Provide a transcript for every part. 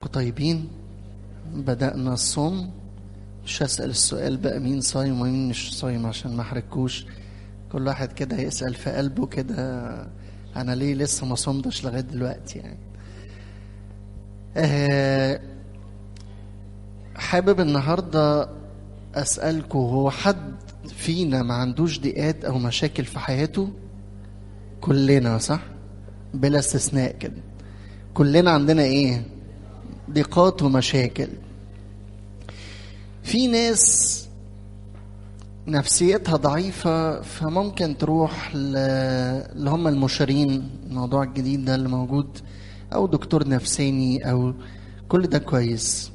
طيبين بدأنا الصوم مش هسأل السؤال بقى مين صايم ومين مش صايم عشان ما احرجكوش كل واحد كده يسأل في قلبه كده أنا ليه لسه ما صمتش لغاية دلوقتي يعني أه حابب النهاردة أسألكم هو حد فينا ما عندوش ضيقات أو مشاكل في حياته كلنا صح بلا استثناء كده كلنا عندنا ايه ضيقات ومشاكل في ناس نفسيتها ضعيفة فممكن تروح اللي هم المشيرين الموضوع الجديد ده اللي موجود أو دكتور نفساني أو كل ده كويس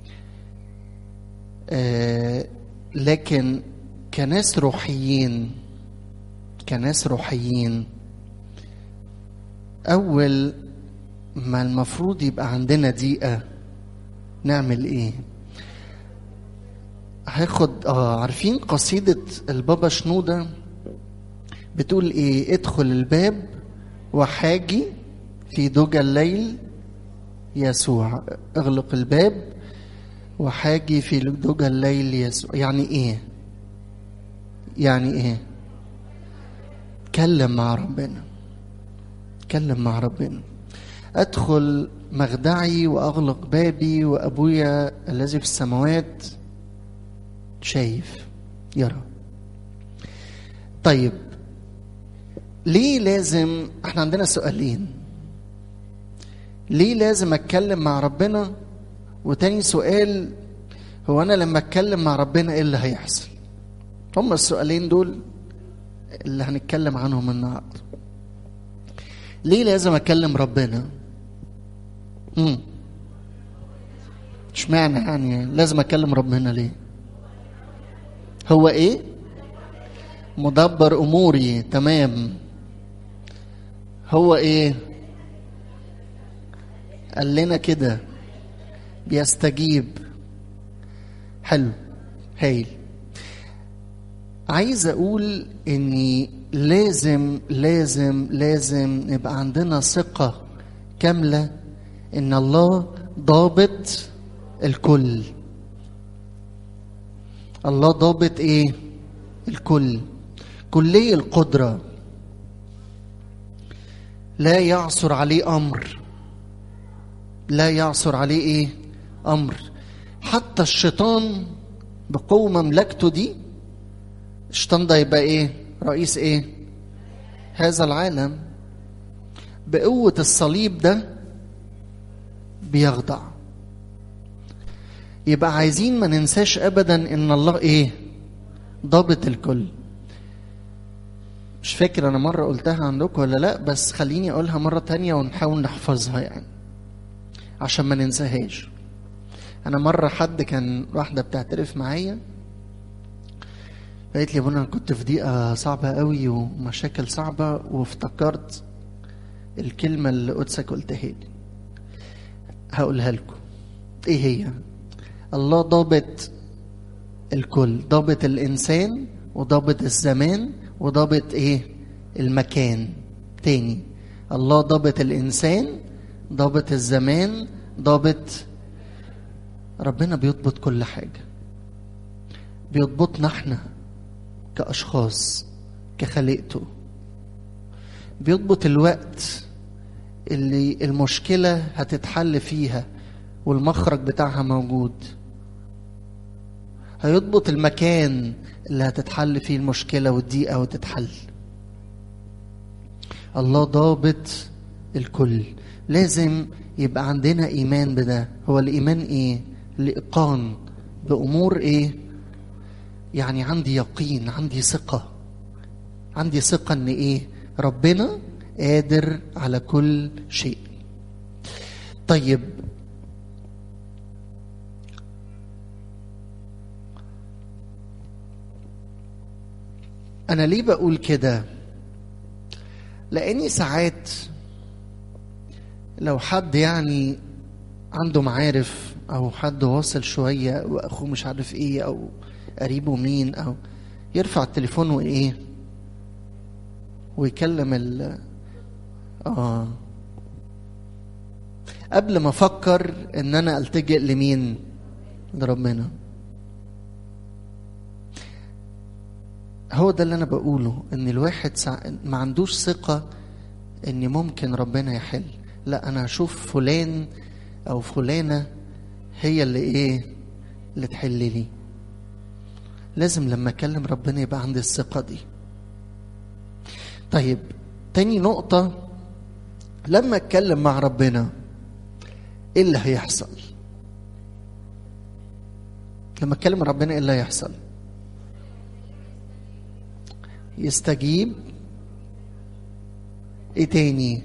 آه لكن كناس روحيين كناس روحيين أول ما المفروض يبقى عندنا دقيقة نعمل إيه؟ هاخد اه عارفين قصيدة البابا شنودة بتقول ايه ادخل الباب وحاجي في دجى الليل يسوع اغلق الباب وحاجي في دجى الليل يسوع يعني ايه يعني ايه اتكلم مع ربنا اتكلم مع ربنا ادخل مخدعي واغلق بابي وابويا الذي في السماوات شايف يرى طيب ليه لازم احنا عندنا سؤالين ليه لازم اتكلم مع ربنا وتاني سؤال هو انا لما اتكلم مع ربنا ايه اللي هيحصل هما السؤالين دول اللي هنتكلم عنهم النهارده ليه لازم اكلم ربنا امم اشمعنى يعني لازم اكلم ربنا ليه هو ايه مدبر اموري تمام هو ايه قال لنا كده بيستجيب حلو هايل عايز اقول اني لازم لازم لازم نبقى عندنا ثقه كامله ان الله ضابط الكل الله ضابط ايه الكل كلي القدرة لا يعثر عليه أمر لا يعثر عليه ايه أمر حتى الشيطان بقوة مملكته دي الشيطان ده يبقى ايه رئيس ايه هذا العالم بقوة الصليب ده بيخضع يبقى عايزين ما ننساش ابدا ان الله ايه ضابط الكل مش فاكر انا مرة قلتها عندكم ولا لا بس خليني اقولها مرة تانية ونحاول نحفظها يعني عشان ما ننساهاش انا مرة حد كان واحدة بتعترف معايا قالت لي ابونا انا كنت في ضيقة صعبة قوي ومشاكل صعبة وافتكرت الكلمة اللي قدسك قلتها لي هقولها لكم ايه هي الله ضابط الكل ضابط الانسان وضابط الزمان وضابط ايه المكان تاني الله ضابط الانسان ضابط الزمان ضابط ربنا بيضبط كل حاجه بيضبطنا احنا كاشخاص كخليقته بيضبط الوقت اللي المشكله هتتحل فيها والمخرج بتاعها موجود هيضبط المكان اللي هتتحل فيه المشكله والضيقه وتتحل الله ضابط الكل لازم يبقى عندنا ايمان بده هو الايمان ايه الايقان بامور ايه يعني عندي يقين عندي ثقه عندي ثقه ان ايه ربنا قادر على كل شيء طيب انا ليه بقول كده لاني ساعات لو حد يعني عنده معارف او حد واصل شويه واخوه مش عارف ايه او قريبه مين او يرفع التليفون وايه ويكلم ال اه قبل ما افكر ان انا التجئ لمين لربنا هو ده اللي انا بقوله ان الواحد سع... ما عندوش ثقه ان ممكن ربنا يحل لا انا هشوف فلان او فلانه هي اللي ايه اللي تحل لي لازم لما اكلم ربنا يبقى عندي الثقه دي طيب تاني نقطه لما اتكلم مع ربنا ايه اللي هيحصل لما اتكلم مع ربنا ايه اللي هيحصل يستجيب ايه تاني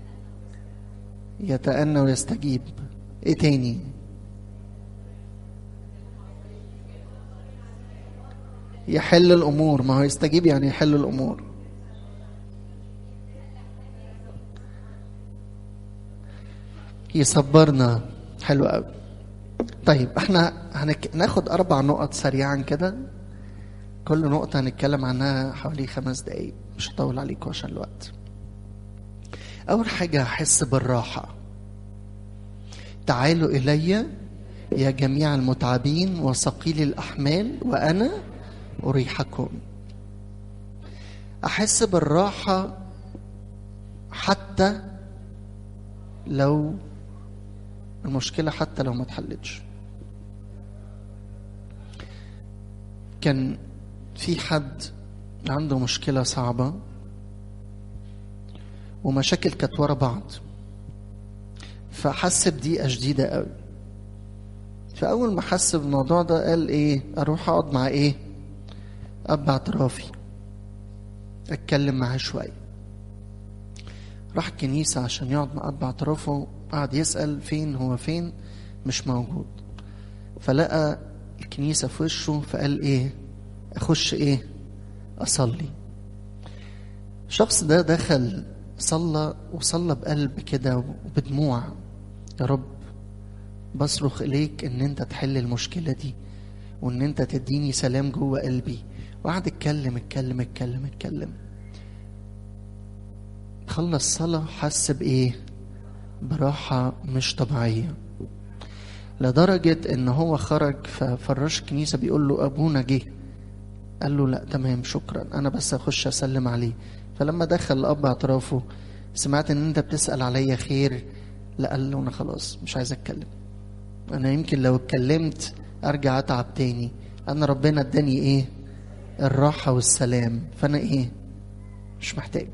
يتأنى ويستجيب ايه تاني يحل الامور ما هو يستجيب يعني يحل الامور يصبرنا حلو قوي طيب احنا هنك... ناخد اربع نقط سريعا كده كل نقطة هنتكلم عنها حوالي خمس دقايق مش هطول عليكم عشان الوقت أول حاجة هحس بالراحة تعالوا إلي يا جميع المتعبين وثقيل الأحمال وأنا أريحكم أحس بالراحة حتى لو المشكلة حتى لو ما اتحلتش كان في حد عنده مشكلة صعبة ومشاكل كانت ورا بعض فحس بضيقة شديدة قوي فأول ما حس بالموضوع ده قال إيه أروح أقعد مع إيه أب اعترافي أتكلم معاه شوية راح الكنيسة عشان يقعد مع أب اعترافه قعد يسأل فين هو فين مش موجود فلقى الكنيسة في وشه فقال إيه اخش ايه اصلي الشخص ده دخل صلى وصلى بقلب كده وبدموع يا رب بصرخ اليك ان انت تحل المشكله دي وان انت تديني سلام جوه قلبي وقعد اتكلم اتكلم اتكلم اتكلم خلص صلاة حس بإيه؟ براحة مش طبيعية لدرجة إن هو خرج ففراش الكنيسة بيقول له أبونا جه قال له لا تمام شكرا انا بس اخش اسلم عليه فلما دخل الاب اعترافه سمعت ان انت بتسال عليا خير لا قال له انا خلاص مش عايز اتكلم انا يمكن لو اتكلمت ارجع اتعب تاني انا ربنا اداني ايه الراحه والسلام فانا ايه مش محتاج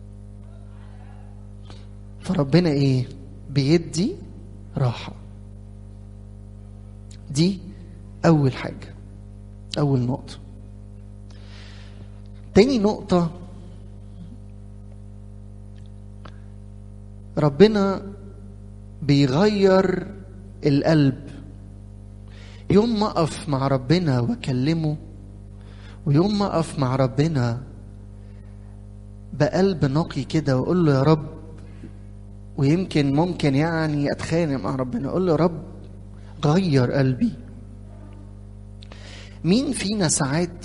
فربنا ايه بيدي راحه دي اول حاجه اول نقطه تاني نقطة ربنا بيغير القلب يوم ما أقف مع ربنا وأكلمه ويوم ما أقف مع ربنا بقلب نقي كده وأقول له يا رب ويمكن ممكن يعني أتخانق مع ربنا أقول له يا رب غير قلبي مين فينا ساعات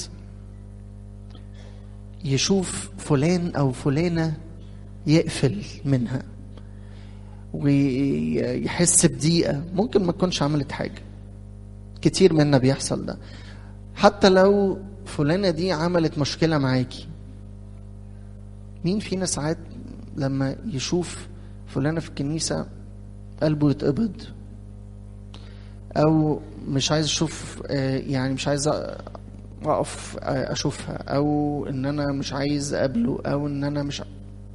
يشوف فلان او فلانه يقفل منها ويحس بضيقه ممكن ما تكونش عملت حاجه كتير منا بيحصل ده حتى لو فلانه دي عملت مشكله معاكي مين فينا ساعات لما يشوف فلانه في الكنيسه قلبه يتقبض او مش عايز اشوف يعني مش عايز اقف اشوفها او ان انا مش عايز اقابله او ان انا مش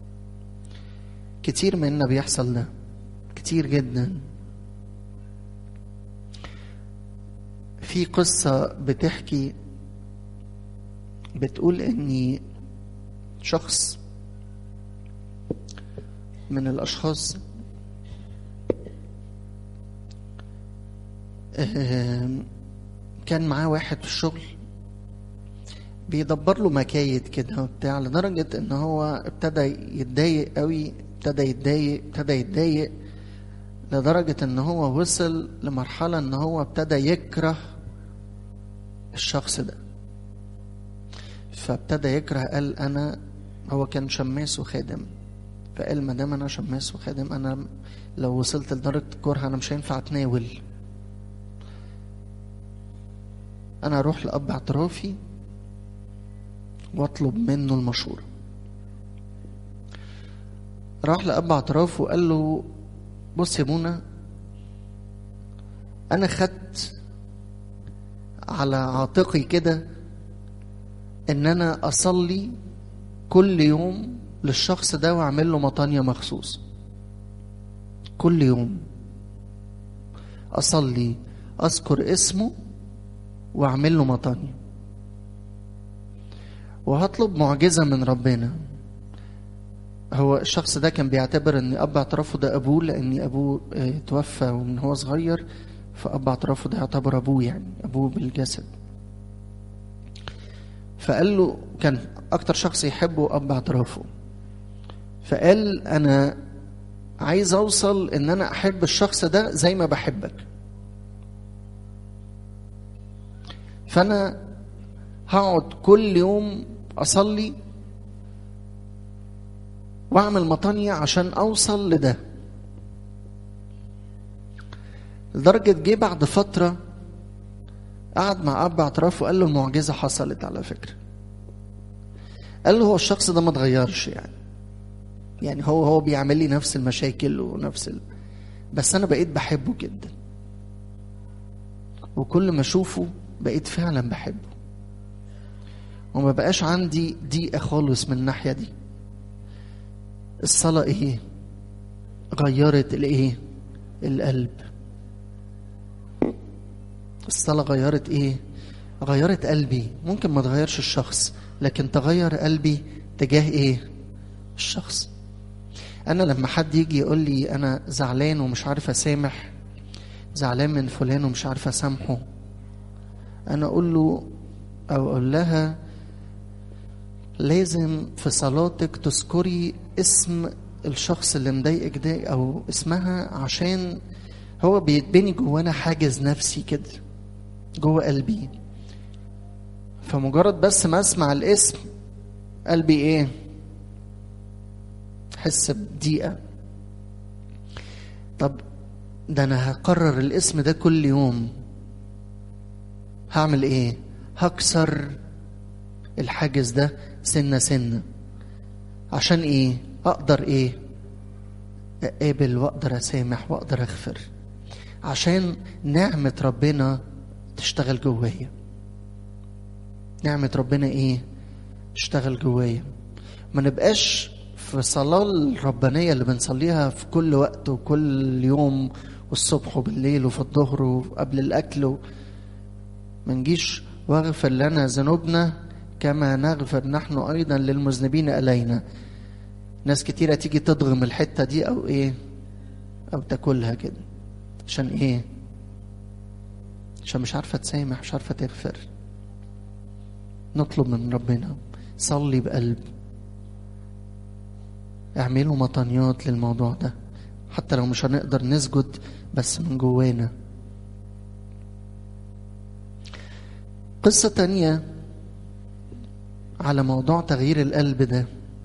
كتير منا بيحصل ده كتير جدا في قصة بتحكي بتقول اني شخص من الاشخاص كان معاه واحد في الشغل بيدبر له مكايد كده وبتاع لدرجة ان هو ابتدى يتضايق قوي ابتدى يتضايق ابتدى يتضايق لدرجة ان هو وصل لمرحلة ان هو ابتدى يكره الشخص ده فابتدى يكره قال انا هو كان شماس وخادم فقال ما دام انا شماس وخادم انا لو وصلت لدرجة الكره أنا مش هينفع أتناول أنا أروح لأب اعترافي وأطلب منه المشورة راح لأب اعترافه وقال له بص يا منى أنا خدت على عاتقي كده إن أنا أصلي كل يوم للشخص ده وأعمل له مطانية مخصوص كل يوم أصلي أذكر اسمه وأعمل له مطانية وهطلب معجزة من ربنا هو الشخص ده كان بيعتبر ان اب اعترافه ده ابوه لان ابوه اه توفى ومن هو صغير فاب اعترافه ده يعتبر ابوه يعني ابوه بالجسد فقال له كان اكتر شخص يحبه اب اعترافه فقال انا عايز اوصل ان انا احب الشخص ده زي ما بحبك فانا هقعد كل يوم اصلي واعمل مطانية عشان اوصل لده لدرجة جه بعد فترة قعد مع اب اعتراف وقال له المعجزة حصلت على فكرة قال له هو الشخص ده ما اتغيرش يعني يعني هو هو بيعمل لي نفس المشاكل ونفس ال... بس انا بقيت بحبه جدا وكل ما اشوفه بقيت فعلا بحبه وما بقاش عندي ضيقة خالص من الناحية دي الصلاة ايه غيرت الايه القلب الصلاة غيرت ايه غيرت قلبي ممكن ما تغيرش الشخص لكن تغير قلبي تجاه ايه الشخص انا لما حد يجي يقول لي انا زعلان ومش عارف اسامح زعلان من فلان ومش عارف اسامحه انا اقول له او اقول لها لازم في صلاتك تذكري اسم الشخص اللي مضايقك ده او اسمها عشان هو بيتبني جوانا حاجز نفسي كده جوه قلبي فمجرد بس ما اسمع الاسم قلبي ايه حس بضيقه طب ده انا هقرر الاسم ده كل يوم هعمل ايه هكسر الحاجز ده سنة سنة عشان ايه اقدر ايه اقابل واقدر اسامح واقدر اغفر عشان نعمة ربنا تشتغل جوايا نعمة ربنا ايه تشتغل جوايا ما نبقاش في صلاة الربانية اللي بنصليها في كل وقت وكل يوم والصبح وبالليل وفي الظهر وقبل الأكل و... ما نجيش واغفر لنا ذنوبنا كما نغفر نحن أيضا للمذنبين إلينا ناس كتيرة تيجي تضغم الحتة دي أو إيه أو تاكلها كده عشان إيه عشان مش عارفة تسامح مش عارفة تغفر نطلب من ربنا صلي بقلب اعملوا مطانيات للموضوع ده حتى لو مش هنقدر نسجد بس من جوانا قصة تانية على موضوع تغيير القلب ده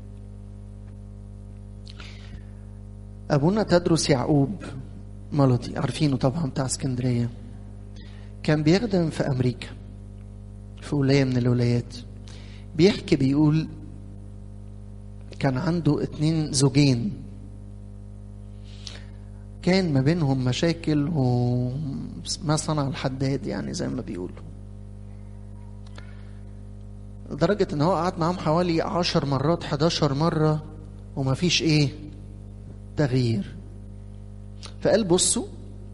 أبونا تدرس يعقوب ملطي عارفينه طبعا بتاع اسكندرية كان بيخدم في أمريكا في ولاية من الولايات بيحكي بيقول كان عنده اتنين زوجين كان ما بينهم مشاكل وما صنع الحداد يعني زي ما بيقولوا لدرجة ان هو قعد معاهم حوالي عشر مرات حداشر مرة وما فيش ايه تغيير فقال بصوا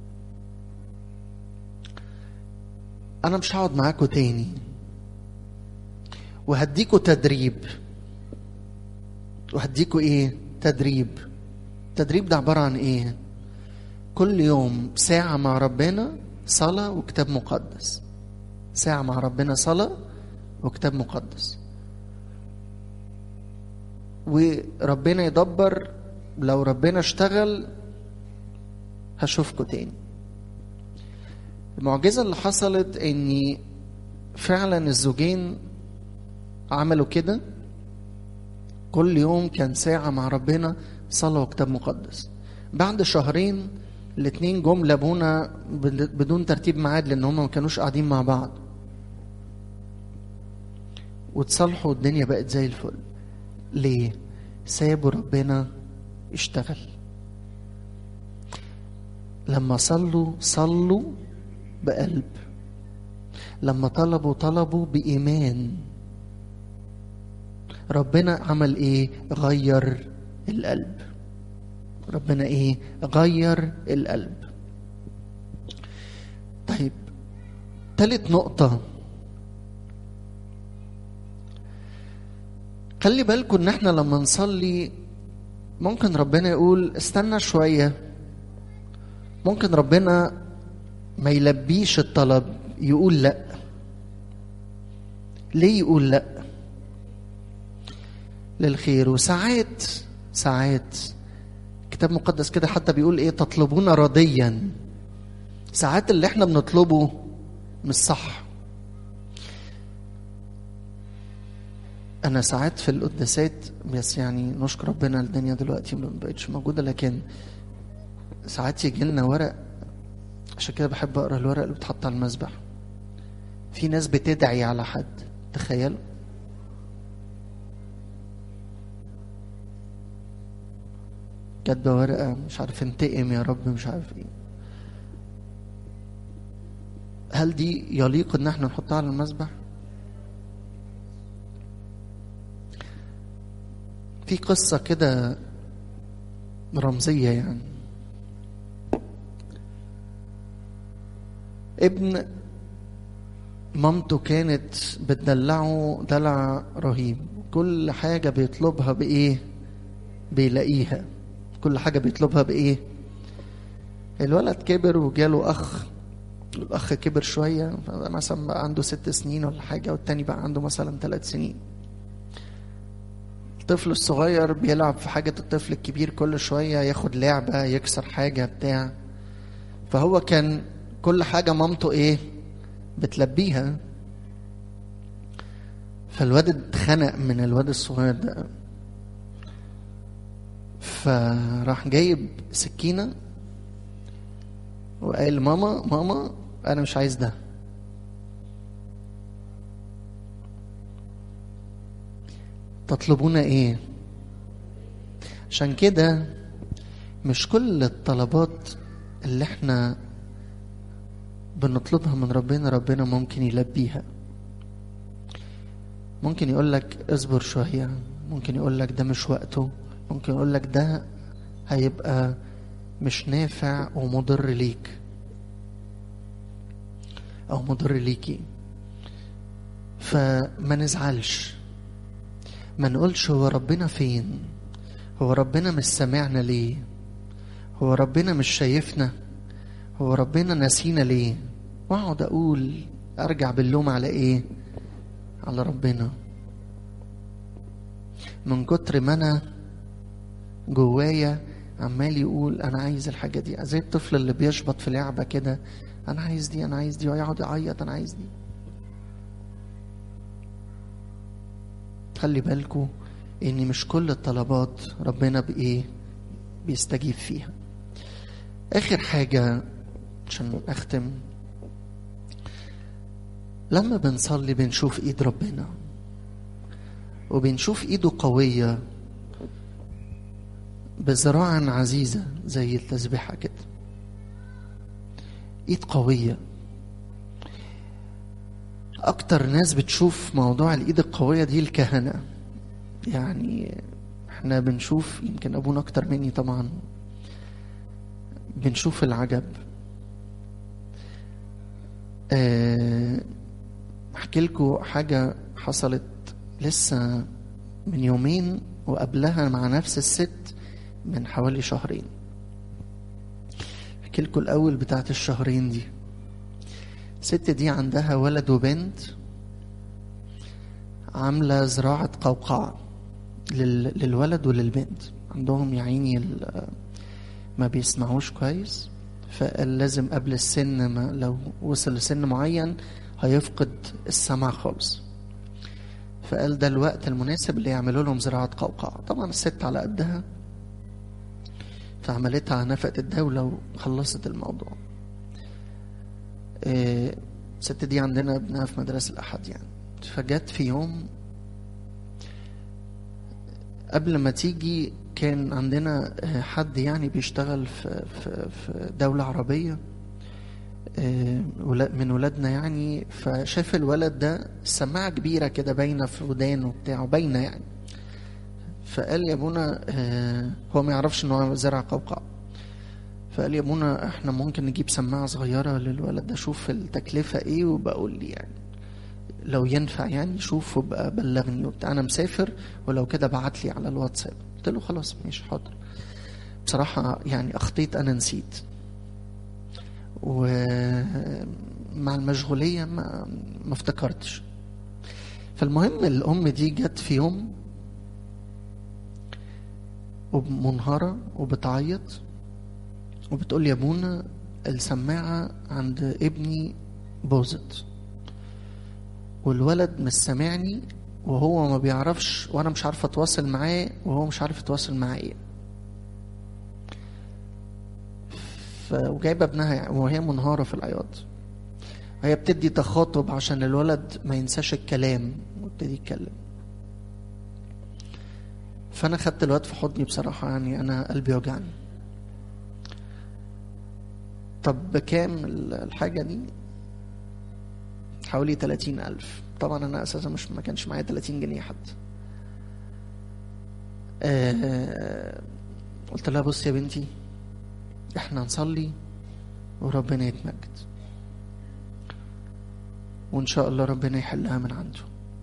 انا مش هقعد معاكم تاني وهديكوا تدريب وهديكوا ايه تدريب التدريب ده عبارة عن ايه كل يوم ساعة مع ربنا صلاة وكتاب مقدس ساعة مع ربنا صلاة وكتاب مقدس وربنا يدبر لو ربنا اشتغل هشوفكوا تاني المعجزة اللي حصلت ان فعلا الزوجين عملوا كده كل يوم كان ساعة مع ربنا صلاة وكتاب مقدس بعد شهرين الاتنين جم لابونا بدون ترتيب ميعاد لان هم ما كانوش قاعدين مع بعض وتصالحوا والدنيا بقت زي الفل ليه سابوا ربنا اشتغل لما صلوا صلوا بقلب لما طلبوا طلبوا بإيمان ربنا عمل ايه غير القلب ربنا ايه غير القلب طيب تالت نقطة خلي بالكم ان احنا لما نصلي ممكن ربنا يقول استنى شوية ممكن ربنا ما يلبيش الطلب يقول لا ليه يقول لا للخير وساعات ساعات كتاب مقدس كده حتى بيقول ايه تطلبون رضيا ساعات اللي احنا بنطلبه مش صح انا ساعات في القداسات بس يعني نشكر ربنا الدنيا دلوقتي ما بقتش موجوده لكن ساعات يجي لنا ورق عشان كده بحب اقرا الورق اللي بتحط على المسبح في ناس بتدعي على حد تخيلوا كاتبه ورقه مش عارف انتقم يا رب مش عارف ايه هل دي يليق ان احنا نحطها على المسبح في قصه كده رمزيه يعني ابن مامته كانت بتدلعه دلع رهيب كل حاجة بيطلبها بإيه بيلاقيها كل حاجة بيطلبها بإيه الولد كبر وجاله أخ الأخ كبر شوية مثلا بقى عنده ست سنين ولا حاجة والتاني بقى عنده مثلا ثلاث سنين الطفل الصغير بيلعب في حاجة الطفل الكبير كل شوية ياخد لعبة يكسر حاجة بتاع فهو كان كل حاجة مامته ايه بتلبيها فالواد اتخنق من الواد الصغير ده فراح جايب سكينة وقال ماما ماما أنا مش عايز ده تطلبون ايه عشان كده مش كل الطلبات اللي احنا بنطلبها من ربنا ربنا ممكن يلبيها ممكن يقول لك اصبر شوية ممكن يقول لك ده مش وقته ممكن يقول لك ده هيبقى مش نافع ومضر ليك او مضر ليكي فما نزعلش ما نقولش هو ربنا فين هو ربنا مش سامعنا ليه هو ربنا مش شايفنا هو ربنا نسينا ليه واقعد اقول ارجع باللوم على ايه على ربنا من كتر ما انا جوايا عمال يقول انا عايز الحاجه دي زي الطفل اللي بيشبط في لعبه كده انا عايز دي انا عايز دي ويقعد يعيط انا عايز دي خلي بالكو ان مش كل الطلبات ربنا بايه بيستجيب فيها اخر حاجه عشان اختم لما بنصلي بنشوف ايد ربنا وبنشوف ايده قويه بذراع عزيزه زي التسبيحه كده ايد قويه اكتر ناس بتشوف موضوع الايد القويه دي الكهنه يعني احنا بنشوف يمكن ابونا اكتر مني طبعا بنشوف العجب أه احكي لكم حاجه حصلت لسه من يومين وقبلها مع نفس الست من حوالي شهرين احكي لكم الاول بتاعت الشهرين دي الست دي عندها ولد وبنت عامله زراعه قوقعه لل... للولد وللبنت عندهم يا عيني ما بيسمعوش كويس فقال لازم قبل السن ما لو وصل لسن معين هيفقد السمع خالص فقال ده الوقت المناسب اللي يعملوا لهم زراعة قوقعة طبعا الست على قدها فعملتها نفقة الدولة وخلصت الموضوع آه، الست دي عندنا ابنها في مدرسة الأحد يعني فجت في يوم قبل ما تيجي كان عندنا آه، حد يعني بيشتغل في في في دولة عربية آه، ولا- من ولادنا يعني فشاف الولد ده سماعة كبيرة كده باينة في ودانه بتاعه باينة يعني فقال يا ابونا آه، هو ما يعرفش ان هو زرع قوقعة فقال يا ابونا احنا ممكن نجيب سماعة صغيرة للولد ده شوف التكلفة ايه وبقول لي يعني لو ينفع يعني شوف وبقى بلغني وبتاع انا مسافر ولو كده بعت لي على الواتساب قلت له خلاص ماشي حاضر بصراحة يعني اخطيت انا نسيت ومع المشغولية ما ما افتكرتش فالمهم الام دي جت في يوم ومنهارة وبتعيط وبتقول يا ابونا السماعة عند ابني باظت والولد مش سامعني وهو ما بيعرفش وانا مش عارفه اتواصل معاه وهو مش عارف يتواصل معايا ف... وجايبه ابنها يعني وهي منهاره في العياط هي بتدي تخاطب عشان الولد ما ينساش الكلام ويبتدي يتكلم فانا خدت الواد في حضني بصراحه يعني انا قلبي وجعني طب بكام ال- الحاجه دي حوالي 30 ألف طبعا أنا أساسا مش ما كانش معايا 30 جنيه حتى آه قلت لها بص يا بنتي احنا نصلي وربنا يتمجد وإن شاء الله ربنا يحلها من عنده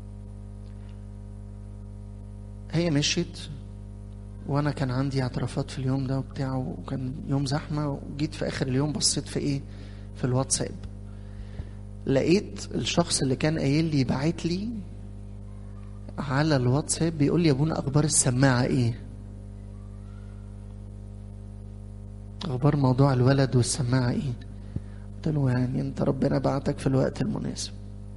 هي مشيت وانا كان عندي اعترافات في اليوم ده وبتاع وكان يوم زحمه وجيت في اخر اليوم بصيت في ايه في الواتساب لقيت الشخص اللي كان قايل لي باعت لي على الواتساب بيقول لي يا ابونا اخبار السماعه ايه اخبار موضوع الولد والسماعه ايه قلت له يعني انت ربنا بعتك في الوقت المناسب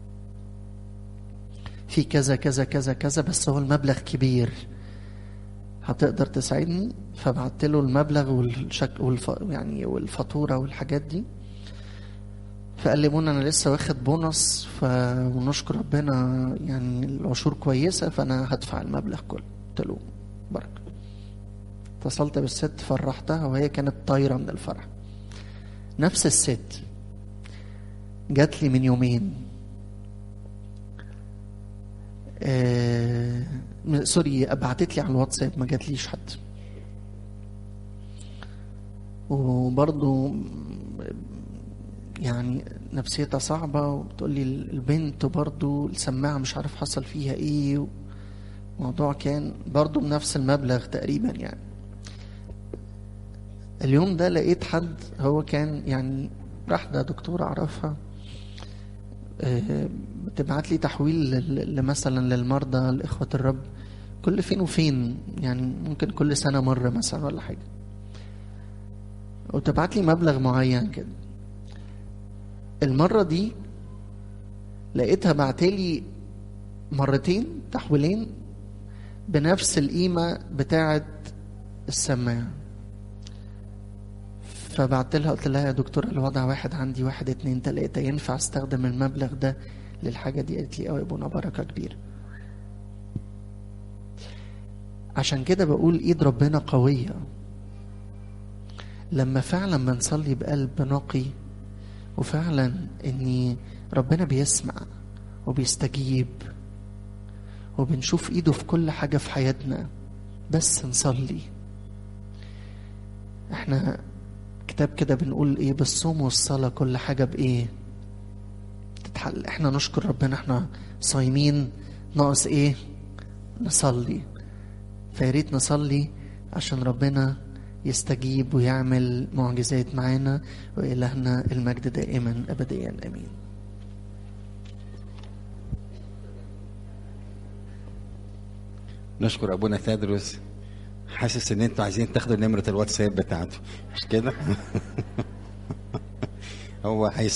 في كذا كذا كذا كذا بس هو المبلغ كبير هتقدر تساعدني فبعت له المبلغ والشك والف... يعني والفاتوره والحاجات دي فقال لي منى انا لسه واخد بونص ف... ونشكر ربنا يعني العشور كويسه فانا هدفع المبلغ كله قلت له بركه اتصلت بالست فرحتها وهي كانت طايره من الفرح نفس الست جات لي من يومين آه... سوري بعتت لي على الواتساب ما جاتليش حد وبرضو يعني نفسيتها صعبة وبتقول لي البنت برضو السماعة مش عارف حصل فيها ايه الموضوع كان برضو بنفس المبلغ تقريبا يعني اليوم ده لقيت حد هو كان يعني راح ده دكتور اعرفها بتبعت لي تحويل لمثلا للمرضى لإخوة الرب كل فين وفين يعني ممكن كل سنة مرة مثلا ولا حاجة وتبعت لي مبلغ معين كده المرة دي لقيتها بعتلي مرتين تحويلين بنفس القيمة بتاعة السماعة فبعت لها قلت لها يا دكتور الوضع واحد عندي واحد اتنين تلاتة ينفع استخدم المبلغ ده للحاجة دي قالت لي اه يا ابونا بركة كبيرة عشان كده بقول ايد ربنا قوية لما فعلا بنصلي بقلب نقي وفعلا اني ربنا بيسمع وبيستجيب وبنشوف ايده في كل حاجة في حياتنا بس نصلي احنا كتاب كده بنقول ايه بالصوم والصلاة كل حاجة بايه تتحل احنا نشكر ربنا احنا صايمين ناقص ايه نصلي فياريت نصلي عشان ربنا يستجيب ويعمل معجزات معانا وإلهنا المجد دائما أبديا أمين نشكر ابونا تدرس حاسس ان انتوا عايزين تاخدوا نمره الواتساب بتاعته مش كده هو هيس